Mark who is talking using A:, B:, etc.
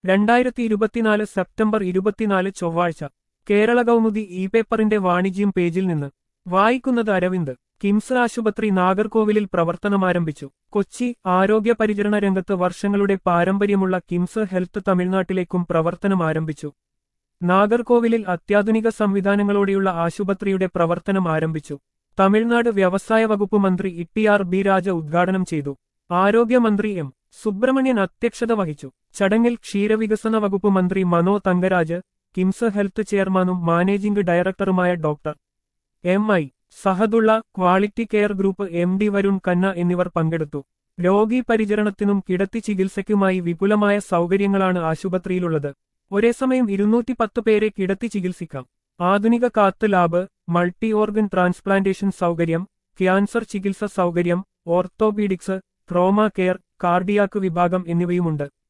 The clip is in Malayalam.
A: രണ്ടായിരത്തി ഇരുപത്തിനാല് സെപ്റ്റംബർ ഇരുപത്തിനാല് ചൊവ്വാഴ്ച കേരള കൗമുദി ഇ പേപ്പറിന്റെ വാണിജ്യം പേജിൽ നിന്ന് വായിക്കുന്നത് അരവിന്ദ് കിംസ് ആശുപത്രി നാഗർകോവിലിൽ പ്രവർത്തനമാരംഭിച്ചു കൊച്ചി ആരോഗ്യ പരിചരണ രംഗത്ത് വർഷങ്ങളുടെ പാരമ്പര്യമുള്ള കിംസ് ഹെൽത്ത് തമിഴ്നാട്ടിലേക്കും പ്രവർത്തനം ആരംഭിച്ചു നാഗർകോവിലിൽ അത്യാധുനിക സംവിധാനങ്ങളോടെയുള്ള ആശുപത്രിയുടെ പ്രവർത്തനം ആരംഭിച്ചു തമിഴ്നാട് വ്യവസായ വകുപ്പ് മന്ത്രി ഇ ആർ ബി രാജ ഉദ്ഘാടനം ചെയ്തു ആരോഗ്യമന്ത്രി എം സുബ്രഹ്മണ്യൻ അധ്യക്ഷത വഹിച്ചു ചടങ്ങിൽ ക്ഷീരവികസന വകുപ്പ് മന്ത്രി മനോ തങ്കരാജ് കിംസ് ഹെൽത്ത് ചെയർമാനും മാനേജിംഗ് ഡയറക്ടറുമായ doctor M I Sahadulla quality care group M D Varun Khanna എന്നിവർ പങ്കെടുത്തു രോഗീ പരിചരണത്തിനും കിടത്തി ചികിത്സയ്ക്കുമായി വിപുലമായ സൗകര്യങ്ങളാണ് ആശുപത്രിയിലുള്ളത് ഒരേ സമയം ഇരുന്നൂറ്റി പത്ത് പേരെ കിടത്തി ചികിത്സിക്കാം ആധുനിക cath lab multi organ transplantation സൗകര്യം ക്യാൻസർ ചികിത്സ സൗകര്യം ഓർത്തോപീഡിക്സ് ട്രോമ കെയർ കാർഡിയാക്ക് വിഭാഗം എന്നിവയുമുണ്ട്